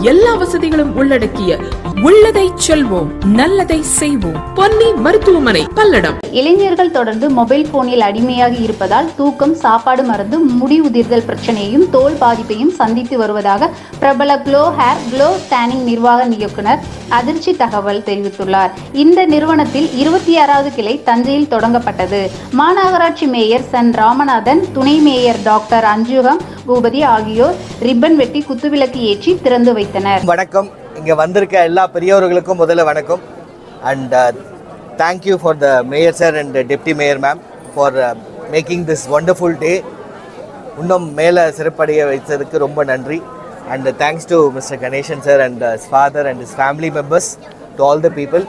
எல்லா வசதிகளும் உள்ளடக்கிய உள்ளதை செல்வோம் நல்லதை செய்வோம் பொன்னி மருத்துவமனை பல்லடம் இளைஞர்கள் தொடர்ந்து மொபைல் போனில் அடிமையாகி இருப்பதால் தூக்கம் சாப்பாடு மறந்து முடி உதிர்தல் பிரச்சனையையும் தோல் பாதிப்பையும் சந்தித்து வருவதாக பிரபல க்ளோ ஹேர் க்ளோ டேனிங் நிர்வாக இயக்குனர் அதிர்ச்சி தகவல் தெரிவித்துள்ளார் இந்த நிறுவனத்தில் இருபத்தி ஆறாவது கிளை தஞ்சையில் தொடங்கப்பட்டது மாநகராட்சி மேயர் சன் ராமநாதன் துணை மேயர் டாக்டர் அஞ்சுகம் பூபதி ஆகியோர் ரிப்பன் வெட்டி குத்துவிளக்கு ஏற்றி திறந்து வைத்தனர் வணக்கம் இங்கே வந்திருக்க எல்லா பெரியவர்களுக்கும் முதல்ல வணக்கம் and thank you for the mayor sir and deputy mayor ma'am for making this wonderful day இன்னும் மேலே சிறப்படைய வைத்ததுக்கு ரொம்ப நன்றி and thanks to mister Ganesan sir and father and his family members to all the people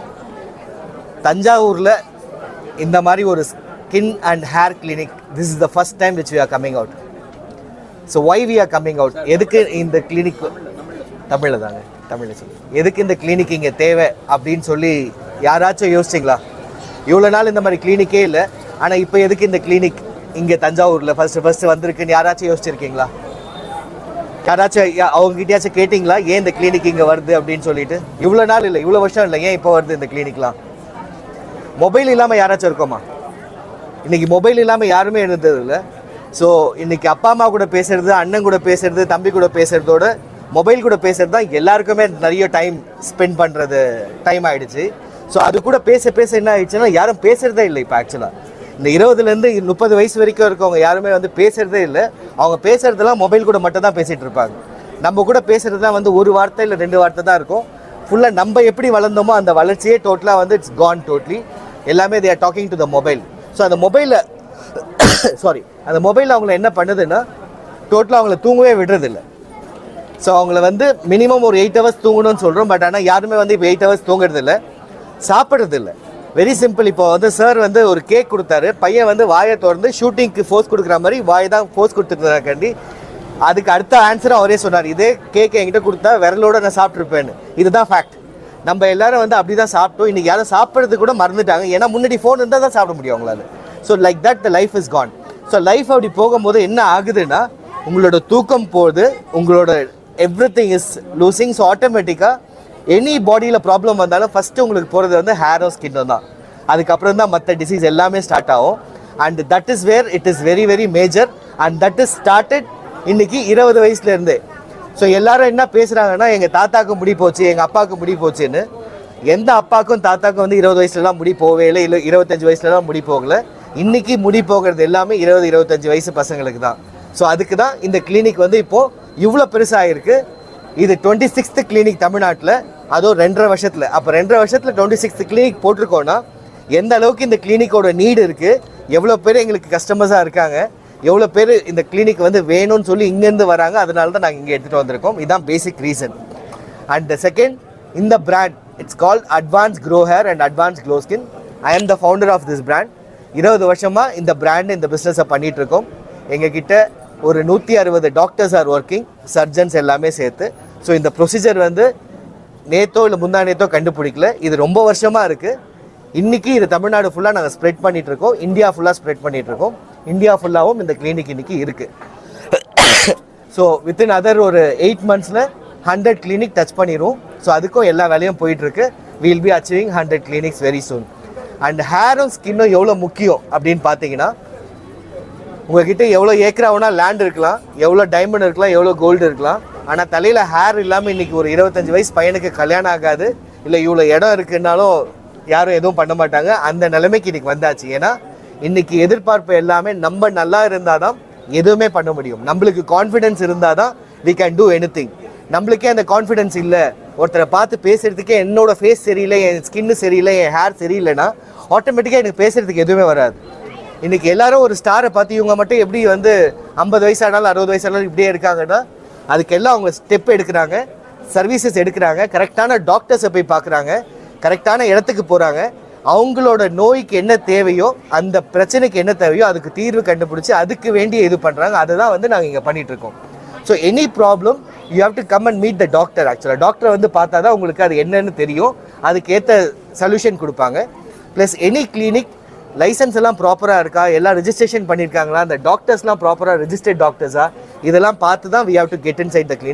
தஞ்சாவூரில் இந்த மாதிரி ஒரு skin and hair clinic this is the first time which we are coming out so why we are coming out எதுக்கு இந்த clinic தமிழில் தாங்க தமிழில் சொல்லி எதுக்கு இந்த கிளினிக் இங்கே தேவை அப்படின்னு சொல்லி யாராச்சும் யோசிச்சிங்களா இவ்வளோ நாள் இந்த மாதிரி கிளினிக்கே இல்லை ஆனால் இப்போ எதுக்கு இந்த கிளினிக் இங்கே தஞ்சாவூரில் ஃபஸ்ட்டு ஃபஸ்ட்டு வந்திருக்குன்னு யாராச்சும் யோசிச்சிருக்கீங்களா யாராச்சும் யா- அவங்ககிட்டயாச்சும் கேட்டிங்களா ஏன் இந்த கிளினிக் இங்கே வருது அப்படின்னு சொல்லிட்டு இவ்வளோ நாள் இல்லை இவ்வளோ வருஷம் இல்லை ஏன் இப்போ வருது இந்த கிளினிக்லாம் மொபைல் இல்லாமல் யாராச்சும் இருக்கோமா இன்னைக்கு மொபைல் இல்லாமல் யாருமே இருந்தது இல்லை ஸோ இன்னைக்கு அப்பா அம்மா கூட பேசுறது அண்ணன் கூட பேசுறது தம்பி கூட பேசுறதோட மொபைல் கூட பேசுறது தான் எல்லாருக்குமே நிறைய டைம் ஸ்பெண்ட் பண்ணுறது டைம் ஆயிடுச்சு ஸோ அது கூட பேச பேச என்ன ஆயிடுச்சுன்னா யாரும் பேசுறதே இல்லை இப்போ ஆக்சுவலாக இந்த இருபதுலேருந்து முப்பது வயசு வரைக்கும் இருக்கவங்க யாருமே வந்து பேசுறதே இல்லை அவங்க பேசுறதெல்லாம் மொபைல் கூட மட்டும் தான் பேசிட்டு இருப்பாங்க நம்ம கூட பேசுறது தான் வந்து ஒரு வார்த்தை இல்லை ரெண்டு வார்த்தை தான் இருக்கும் ஃபுல்லாக நம்ம எப்படி வளர்ந்தோமோ அந்த வளர்ச்சியே டோட்டலாக வந்து இட்ஸ் கான் டோட்லி எல்லாமே they are talking to the mobile so அந்த மொபைலில் சாரி அந்த மொபைல் அவங்கள என்ன பண்ணுதுன்னா டோட்டலாக அவங்கள தூங்கவே விடுறதில்ல ஸோ அவங்கள வந்து மினிமம் ஒரு எயிட் ஹவர்ஸ் தூங்கணும்னு சொல்கிறோம் பட் ஆனால் யாருமே வந்து இப்போ எயிட் ஹவர்ஸ் தூங்குறது இல்லை சாப்பிட்றது இல்லை வெரி சிம்பிள் இப்போ வந்து சார் வந்து ஒரு கேக் கொடுத்தாரு பையன் வந்து வாயை திறந்து ஷூட்டிங்க்கு ஃபோர்ஸ் கொடுக்குற மாதிரி வாய் தான் ஃபோர்ஸ் கொடுத்துருக்காண்டி அதுக்கு அடுத்த ஆன்சரும் அவரே சொன்னார் இதே கேக் என்கிட்ட கொடுத்தா விரலோட நான் சாப்பிட்ருப்பேன்னு இதுதான் ஃபேக்ட் நம்ம எல்லாரும் வந்து அப்படி தான் சாப்பிட்டோம் இன்னைக்கு யாரும் சாப்பிட்றது கூட மறந்துட்டாங்க ஏன்னா முன்னாடி ஃபோன் இருந்தால் தான் சாப்பிட முடியும் அவங்களால so like that the life is gone so life அப்படி போகும்போது என்ன ஆகுதுன்னா உங்களோட தூக்கம் போகுது உங்களோட everything is losing so ஆட்டோமேட்டிக்காக எனி பாடியில் ப்ராப்ளம் வந்தாலும் ஃபஸ்ட்டு உங்களுக்கு போகிறது வந்து ஹேரோ ஸ்கின்னும் தான் அதுக்கப்புறம் தான் மற்ற டிசீஸ் எல்லாமே ஸ்டார்ட் ஆகும் and that is where it is very very major and that is started இன்னைக்கு இருபது வயசுலேருந்தே ஸோ எல்லாரும் என்ன பேசுகிறாங்கன்னா எங்கள் தாத்தாக்கு முடி போச்சு எங்கள் அப்பாவுக்கு முடி போச்சுன்னு எந்த அப்பாக்கும் தாத்தாக்கும் வந்து இருபது வயசுலலாம் முடி போகவே இல்லை இல்லை இருபத்தஞ்சு வயசுலலாம் முடி போகல இன்னைக்கு முடி போகிறது எல்லாமே இருபது இருபத்தஞ்சு வயசு பசங்களுக்கு தான் ஸோ அதுக்கு தான் இந்த கிளினிக் வந்து இப்போது இவ்வளோ பெருசாகிருக்கு இது டுவெண்ட்டி சிக்ஸ்த்து கிளினிக் தமிழ்நாட்டில் அதுவும் ரெண்டரை வருஷத்தில் அப்போ ரெண்டரை வருஷத்தில் டுவெண்ட்டி சிக்ஸ்த் கிளினிக் போட்டிருக்கோன்னா எந்த அளவுக்கு இந்த கிளினிக்கோட நீடு இருக்குது எவ்வளோ பேர் எங்களுக்கு கஸ்டமர்ஸாக இருக்காங்க எவ்வளோ பேர் இந்த கிளினிக் வந்து வேணும்னு சொல்லி இங்கேருந்து வராங்க அதனால தான் நாங்கள் இங்கே எடுத்துகிட்டு வந்திருக்கோம் இதுதான் பேசிக் ரீசன் அண்ட் செகண்ட் இந்த brand it's called advance grow hair and advance glow skin I am the founder of this brand இருபது வருஷமாக இந்த பிராண்ட் இந்த பிஸ்னஸை பண்ணிட்டு இருக்கோம் எங்ககிட்ட ஒரு நூற்றி அறுபது டாக்டர்ஸ் ஆர் ஒர்க்கிங் சர்ஜன்ஸ் எல்லாமே சேர்த்து ஸோ இந்த ப்ரொசீஜர் வந்து நேத்தோ இல்லை முந்தா நேத்தோ கண்டுபிடிக்கல இது ரொம்ப வருஷமாக இருக்குது இன்னைக்கு இது தமிழ்நாடு ஃபுல்லாக நாங்கள் ஸ்ப்ரெட் பண்ணிட்டு இருக்கோம் இந்தியா ஃபுல்லாக ஸ்ப்ரெட் பண்ணிட்டு இருக்கோம் இந்தியா ஃபுல்லாகவும் இந்த கிளினிக் இன்னைக்கு இருக்குது ஸோ வித்தின் அதர் ஒரு எயிட் மந்த்ஸில் ஹண்ட்ரட் கிளினிக் டச் பண்ணிடுவோம் ஸோ அதுக்கும் எல்லா வேலையும் போயிட்டுருக்கு will be achieving hundred clinics very soon and ஹேரும் ஸ்கின்னும் எவ்வளோ முக்கியம் அப்படின்னு பார்த்தீங்கன்னா உங்ககிட்ட எவ்வளோ ஏக்கரா வேணா லேண்ட் இருக்கலாம் எவ்வளோ டைமண்ட் இருக்கலாம் எவ்வளோ கோல்டு இருக்கலாம் ஆனால் தலையில் ஹேர் இல்லாமல் இன்னைக்கு ஒரு இருபத்தஞ்சு வயசு பையனுக்கு கல்யாணம் ஆகாது இல்லை இவ்வளோ இடம் இருக்குன்னாலும் யாரும் எதுவும் பண்ண மாட்டாங்க அந்த நிலைமைக்கு இன்னைக்கு வந்தாச்சு ஏன்னா இன்னைக்கு எதிர்பார்ப்பு எல்லாமே நம்ம நல்லா இருந்தால் தான் எதுவுமே பண்ண முடியும் நம்மளுக்கு கான்ஃபிடென்ஸ் இருந்தால் தான் we can do anything நம்மளுக்கே அந்த கான்ஃபிடென்ஸ் இல்லை ஒருத்தரை பார்த்து பேசுறதுக்கே என்னோட ஃபேஸ் சரியில்லை என் ஸ்கின்னு சரியில்லை என் ஹேர் சரியில்லைன்னா ஆட்டோமேட்டிக்காக எனக்கு பேசுறதுக்கு எதுவுமே வராது இன்னைக்கு எல்லாரும் ஒரு ஸ்டாரை பார்த்து இவங்க மட்டும் எப்படி வந்து ஐம்பது வயசானாலும் அறுபது வயசானாலும் இப்படியே இருக்காங்கன்னா அதுக்கெல்லாம் அவங்க ஸ்டெப் எடுக்கிறாங்க சர்வீசஸ் எடுக்கிறாங்க கரெக்டான டாக்டர்ஸை போய் பார்க்குறாங்க கரெக்டான இடத்துக்கு போகிறாங்க அவங்களோட நோய்க்கு என்ன தேவையோ அந்த பிரச்சனைக்கு என்ன தேவையோ அதுக்கு தீர்வு கண்டுபிடிச்சி அதுக்கு வேண்டிய இது பண்ணுறாங்க அதை தான் வந்து நாங்கள் இங்கே பண்ணிட்டு இருக்கோம் so any problem you have to come and meet the doctor ஆக்சுவலாக டாக்டரை வந்து பார்த்தா தான் உங்களுக்கு அது என்னன்னு தெரியும் அதுக்கு ஏற்ற சொல்யூஷன் கொடுப்பாங்க ப்ளஸ் எனி கிளினிக் லைசன்ஸ் எல்லாம் ப்ராப்பராக இருக்கா எல்லாம் ரெஜிஸ்ட்ரேஷன் பண்ணியிருக்காங்களா அந்த டாக்டர்ஸ்லாம் ப்ராப்பராக ரெஜிஸ்டர்ட் டாக்டர்ஸா இதெல்லாம் பார்த்து தான் we have to get inside the clinic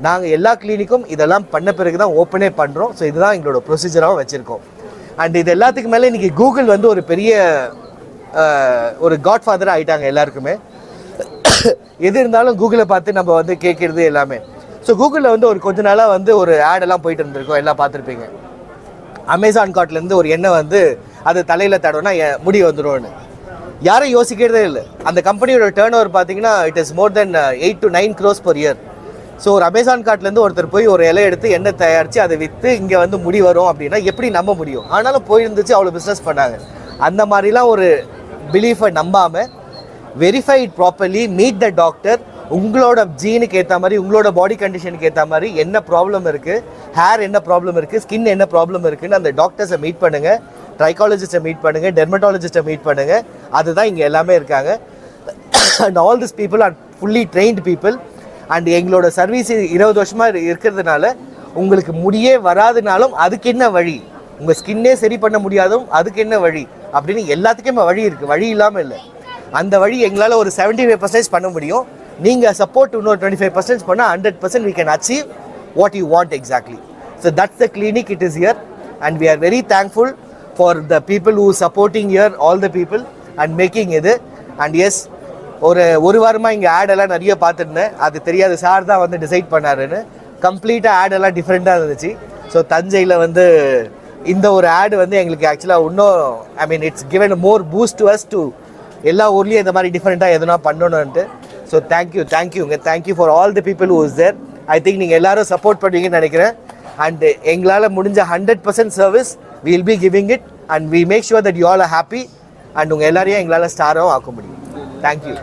நாங்கள் எல்லா கிளினிக்கும் இதெல்லாம் பண்ண பிறகு தான் ஓப்பனே பண்ணுறோம் ஸோ இதுதான் எங்களோட ப்ரொசீஜராகவும் வச்சுருக்கோம் அண்ட் இது எல்லாத்துக்கு மேலே இன்றைக்கி கூகுள் வந்து ஒரு பெரிய அஹ், ஒரு காட் ஃபாதராக ஆயிட்டாங்க எல்லாருக்குமே எது இருந்தாலும் கூகுளை பார்த்து நம்ம வந்து கேட்குறது எல்லாமே ஸோ கூகுளில் வந்து ஒரு கொஞ்ச நாளாக வந்து ஒரு ad எல்லாம் போயிட்டு இருந்திருக்கோம் எல்லாம் பார்த்துருப்பீங்க அமேசான் கார்ட்லேருந்து ஒரு எண்ணெய் வந்து அது தலையில் தடவைனா என் முடி வந்துரும்னு யாரும் யோசிக்கிறதே இல்லை அந்த கம்பெனியோட டேர்ன் ஓவர் பார்த்தீங்கன்னா it is more than eight to nine crores per year so ஒரு அமேசான் கார்ட்லேருந்து ஒருத்தர் போய் ஒரு இலை எடுத்து எண்ணெய் தயாரித்து அதை விற்று இங்கே வந்து முடி வரும் அப்படின்னா எப்படி நம்ப முடியும் ஆனாலும் போயிருந்துச்சு அவ்வளோ பிஸ்னஸ் பண்ணாங்க அந்த மாதிரிலாம் ஒரு பிலீஃபை நம்பாமல் verified properly meet the doctor உங்களோட ஜீனுக்கு ஏற்ற மாதிரி உங்களோட பாடி கண்டிஷனுக்கு ஏற்ற மாதிரி என்ன ப்ராப்ளம் இருக்குது ஹேர் என்ன ப்ராப்ளம் இருக்குது ஸ்கின் என்ன ப்ராப்ளம் இருக்குன்னு அந்த டாக்டர்ஸை மீட் பண்ணுங்கள் ட்ரைகாலஜிஸ்ட்டை மீட் பண்ணுங்கள் டெர்மட்டாலஜிஸ்ட்டை மீட் பண்ணுங்கள் அதுதான் இங்கே எல்லாமே இருக்காங்க and all this people are fully trained people and எங்களோட சர்வீஸ் இருபது வருஷமாக இருக்கிறதுனால உங்களுக்கு முடியே வராதுனாலும் அதுக்கு என்ன வழி உங்கள் ஸ்கின்னே சரி பண்ண முடியாதும் அதுக்கு என்ன வழி அப்படின்னு எல்லாத்துக்குமே வழி இருக்குது வழி இல்லாமல் இல்லை அந்த வழி எங்களால் ஒரு 75% ஃபைவ் பர்சன்டேஜ் பண்ண முடியும் நீங்கள் சப்போர்ட் இன்னொரு டுவெண்ட்டி ஃபைவ் பர்சன்ட் பண்ணால் hundred percent we can achieve what you want exactly so that's the clinic it is here and we are very thankful for the people who supporting here all the people and making இது and yes ஒரு ஒரு வாரமாக இங்கே add எல்லாம் நிறைய பார்த்துருந்தேன் அது தெரியாது சார் தான் வந்து டிசைட் பண்ணாருன்னு கம்ப்ளீட்டாக ஆட் எல்லாம் டிஃப்ரெண்ட்டாக இருந்துச்சு ஸோ தஞ்சையில் வந்து இந்த ஒரு ஆடு வந்து எங்களுக்கு ஆக்சுவலாக இன்னும் I mean it's given more boost to us to எல்லா ஊர்லேயும் இந்த மாதிரி டிஃப்ரெண்ட்டாக எதுனா பண்ணணும்ன்ட்டு ஸோ தேங்க்யூ தேங்க்யூங்க thank you for all the people who is there I think நீங்கள் எல்லாரும் சப்போர்ட் பண்ணுவீங்கன்னு நினைக்கிறேன் அண்ட் எங்களால் முடிஞ்ச hundred percent service will be giving it and we make sure that you all happy and உங்கள் எல்லாரையும் எங்களால் ஸ்டாராகவும் ஆக்க முடியும் தேங்க்யூ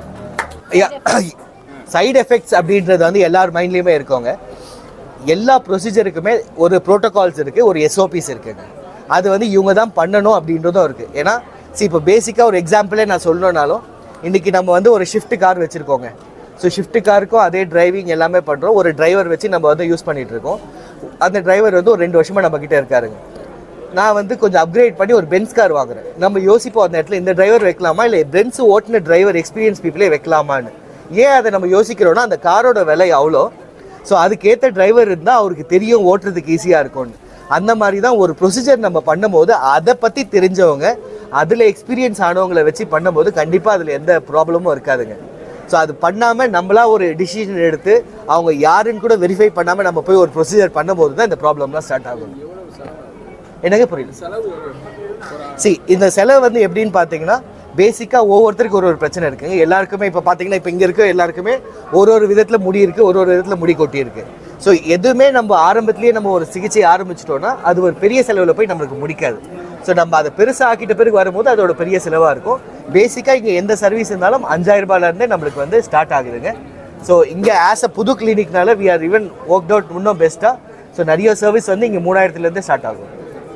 சைடு எஃபெக்ட்ஸ் அப்படின்றது வந்து எல்லார் மைண்ட்லேயுமே இருக்கோங்க எல்லா ப்ரொசீஜருக்குமே ஒரு ப்ரோட்டோகால்ஸ் இருக்குது ஒரு எஸ்ஓபிஸ் இருக்குங்க அது வந்து இவங்க தான் பண்ணணும் அப்படின்றதும் இருக்குது ஏன்னா see இப்போ பேசிக்காக ஒரு எக்ஸாம்பிளே நான் சொல்லணும்னாலும் இன்றைக்கி நம்ம வந்து ஒரு ஷிஃப்ட் கார் வச்சுருக்கோங்க ஸோ ஷிஃப்ட் காருக்கும் அதே டிரைவிங் எல்லாமே பண்ணுறோம் ஒரு டிரைவர் வச்சு நம்ம வந்து யூஸ் பண்ணிகிட்டு இருக்கோம் அந்த டிரைவர் வந்து ஒரு ரெண்டு வருஷமாக நம்ம கிட்ட இருக்காருங்க நான் வந்து கொஞ்சம் அப்கிரேட் பண்ணி ஒரு பென்ஸ் கார் வாங்குறேன் நம்ம யோசிப்போம் அந்த இடத்துல இந்த டிரைவர் வைக்கலாமா இல்லை பென்ஸ் ஓட்டின டிரைவர் எக்ஸ்பீரியன்ஸ் பீப்புளே வைக்கலாமான்னு ஏன் அதை நம்ம யோசிக்கிறோம்னா அந்த காரோட விலை அவ்வளோ ஸோ அதுக்கேற்ற டிரைவர் இருந்தால் அவருக்கு தெரியும் ஓட்டுறதுக்கு ஈஸியாக இருக்கும்னு அந்த மாதிரி தான் ஒரு ப்ரொசீஜர் நம்ம பண்ணும்போது அதை பற்றி தெரிஞ்சவங்க அதில் எக்ஸ்பீரியன்ஸ் ஆனவங்களை வச்சு பண்ணும்போது கண்டிப்பாக அதில் எந்த ப்ராப்ளமும் இருக்காதுங்க ஸோ அது பண்ணாமல் நம்மளா ஒரு டிசிஷன் எடுத்து அவங்க யாருன்னு கூட வெரிஃபை பண்ணாமல் நம்ம போய் ஒரு ப்ரொசீஜர் பண்ணும்போது தான் இந்த ப்ராப்ளம்லாம் ஸ்டார்ட் ஆகும் என்னங்க புரியல சி இந்த செலவு வந்து எப்படின்னு பார்த்தீங்கன்னா பேசிக்காக ஒவ்வொருத்தருக்கு ஒரு ஒரு பிரச்சனை இருக்குங்க எல்லாருக்குமே இப்போ பார்த்தீங்கன்னா இப்போ இங்கே இருக்க எல்லாருக்குமே ஒரு ஒரு விதத்தில் முடி இருக்குது ஒரு ஒரு விதத்தில் முடி கொட்டி இருக்கு ஸோ எதுவுமே நம்ம ஆரம்பத்திலேயே நம்ம ஒரு சிகிச்சை ஆரம்பிச்சிட்டோம்னா அது ஒரு பெரிய செலவில் போய் நம்மளுக்கு முடிக்காது ஸோ நம்ம அதை பெருசாக ஆக்கிட்ட பிறகு வரும்போது அதோட பெரிய செலவாக இருக்கும் பேசிக்காக இங்கே எந்த சர்வீஸ் இருந்தாலும் அஞ்சாயிரம் ரூபாயிலேருந்தே நம்மளுக்கு வந்து ஸ்டார்ட் ஆகுதுங்க ஸோ இங்கே ஆஸ் அ புது கிளினிக்னால we are even work out இன்னும் பெஸ்ட்டாக ஸோ நிறைய சர்வீஸ் வந்து இங்கே மூணாயிரத்துலேருந்தே ஸ்டார்ட் ஆகும்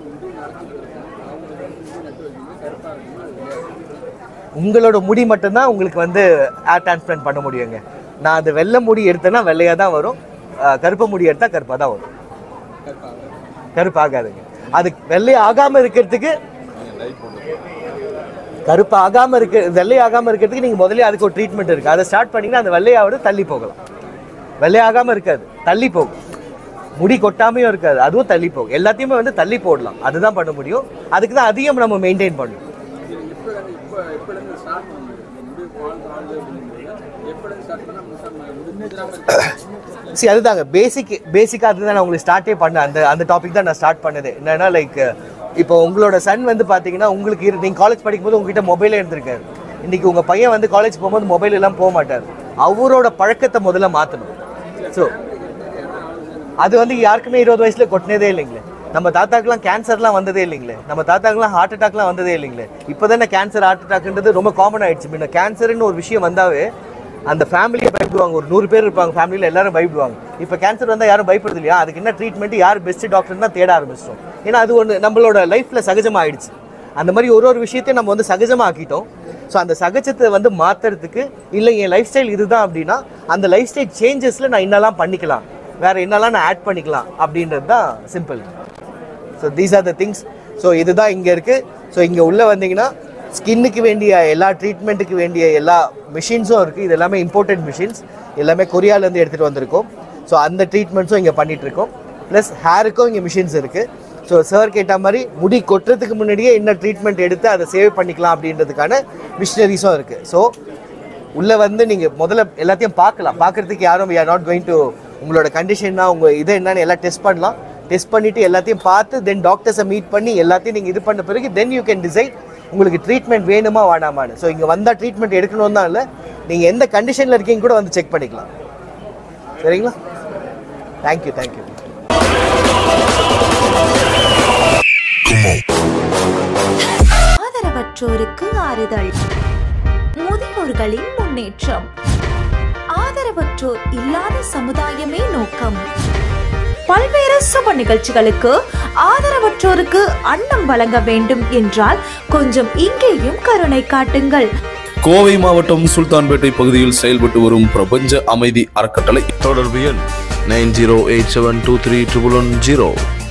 உங்களோட முடி மட்டும்தான் உங்களுக்கு வந்து ஏர் டிரான்ஸ்பிளான்ட் பண்ண முடியுங்க நான் அந்த வெள்ளை முடி எடுத்தேன்னா வெள்ளையாக தான் வரும் அஹ் கருப்பு முடி எடுத்தால் கருப்பாக தான் வரும் கருப்பு ஆகாதுங்க அது வெள்ளை ஆகாமல் இருக்கிறதுக்கு கருப்பு ஆகாமல் இருக்க வெள்ளை ஆகாமல் இருக்கிறதுக்கு நீங்கள் முதல்ல அதுக்கு ஒரு ட்ரீட்மெண்ட் இருக்குது அதை ஸ்டார்ட் பண்ணிங்கன்னா அந்த வெள்ளையாவோட தள்ளி போகலாம் வெள்ளை ஆகாமல் இருக்காது தள்ளி போகும் முடி கொட்டாமையும் இருக்காது அதுவும் தள்ளி போகும் எல்லாத்தையுமே வந்து தள்ளி போடலாம் அதுதான் பண்ண முடியும் அதுக்கு தான் அதையும் நம்ம மெயின்டைன் பண்ணணும் சரி அதுதாங்க பேசிக் பேசிக்காக அதுதான் நான் உங்களுக்கு ஸ்டார்ட்டே பண்ணேன் அந்த அந்த டாபிக் தான் நான் ஸ்டார்ட் பண்ணது என்னன்னா லைக் இப்போ உங்களோட சன் வந்து பார்த்தீங்கன்னா உங்களுக்கு இரு நீங்கள் காலேஜ் படிக்கும்போது உங்ககிட்ட மொபைலே இருந்திருக்காரு இன்னைக்கு உங்கள் பையன் வந்து காலேஜ் போகும்போது மொபைல் எல்லாம் போக மாட்டார் அவரோட பழக்கத்தை முதல்ல மாற்றணும் ஸோ அது வந்து யாருக்குமே இருபது வயசுல கொட்டினதே இல்லைங்களே நம்ம தாத்தாக்கெல்லாம் கேன்சர்லாம் வந்ததே இல்லைங்களே நம்ம தாத்தாக்கெல்லாம் ஹார்ட் அட்டாக்லாம் வந்ததே இல்லைங்களே இப்போ தானே கேன்சர் ஹார்ட் அட்டாக்ன்றது ரொம்ப காமன் ஆயிடுச்சு முன்ன கேன்சர்னு ஒரு விஷயம் வந்தாவே அந்த ஃபேமிலியே பயப்படுவாங்க ஒரு நூறு பேர் இருப்பாங்க ஃபேமிலியில் எல்லாரும் பயப்படுவாங்க இப்போ கேன்சர் வந்தால் யாரும் பயப்படுது இல்லையா அதுக்கு என்ன ட்ரீட்மெண்ட் யார் பெஸ்ட் டாக்டர் தான் தேட ஆரம்பிச்சிட்டோம் ஏன்னா அது ஒன்று நம்மளோட லைஃப்பில் சகஜமாக ஆயிடுச்சு அந்த மாதிரி ஒரு ஒரு விஷயத்தையும் நம்ம வந்து சகஜமாக ஆக்கிட்டோம் ஸோ அந்த சகஜத்தை வந்து மாற்றுறதுக்கு இல்லை என் லைஃப் ஸ்டைல் இதுதான் அப்படின்னா அந்த லைஃப் ஸ்டைல் சேஞ்சஸில் நான் என்னெல்லாம் பண்ணிக்கலாம் வேற என்னெல்லாம் நான் ஆட் பண்ணிக்கலாம் அப்படின்றது தான் simple so these are the things so இதுதான் இங்கே இருக்குது ஸோ இங்கே உள்ளே வந்தீங்கன்னா ஸ்கின்னுக்கு வேண்டிய எல்லா ட்ரீட்மெண்ட்டுக்கு வேண்டிய எல்லா மிஷின்ஸும் இருக்குது இது எல்லாமே இம்போர்ட்டட் மிஷின்ஸ் எல்லாமே கொரியாலேருந்து எடுத்துகிட்டு வந்திருக்கோம் ஸோ அந்த ட்ரீட்மெண்ட்ஸும் இங்கே பண்ணிட்டு இருக்கோம் ப்ளஸ் ஹேருக்கும் இங்கே மிஷின்ஸ் இருக்குது ஸோ சார் கேட்ட மாதிரி முடி கொட்டுறதுக்கு முன்னாடியே என்ன ட்ரீட்மெண்ட் எடுத்து அதை சேவ் பண்ணிக்கலாம் அப்படின்றதுக்கான மிஷினரிஸும் இருக்குது ஸோ உள்ளே வந்து நீங்கள் முதல்ல எல்லாத்தையும் பார்க்கலாம் பார்க்குறதுக்கு யாரும் we are not going to உங்களோட கண்டிஷன்னா உங்கள் இது என்னன்னு எல்லாம் டெஸ்ட் பண்ணலாம் டெஸ்ட் பண்ணிவிட்டு எல்லாத்தையும் பார்த்து தென் டாக்டர்ஸை மீட் பண்ணி எல்லாத்தையும் நீங்கள் இது பண்ண பிறகு தென் யூ கேன் டிசைட் உங்களுக்கு ட்ரீட்மெண்ட் வேணுமா வேணாமான்னு ஸோ இங்கே வந்தால் ட்ரீட்மெண்ட் எடுக்கணும் தான் இல்லை நீங்கள் எந்த கண்டிஷனில் இருக்கீங்க கூட வந்து செக் பண்ணிக்கலாம் சரிங்களா தேங்க்யூ தேங்க்யூ ஆதரவற்றோருக்கு ஆறுதல் முதியோர்களின் முன்னேற்றம் ஆதரவற்றோர் இல்லாத சமுதாயமே நோக்கம் பல்வேறு சுப நிகழ்ச்சிகளுக்கு ஆதரவற்றோருக்கு அன்னம் வழங்க வேண்டும் என்றால் கொஞ்சம் இங்கேயும் கருணை காட்டுங்கள் கோவை மாவட்டம் சுல்தான்பேட்டை பகுதியில் செயல்பட்டு வரும் பிரபஞ்ச அமைதி அறக்கட்டளை தொடர்பு எண் nine zero eight seven two three triple one zero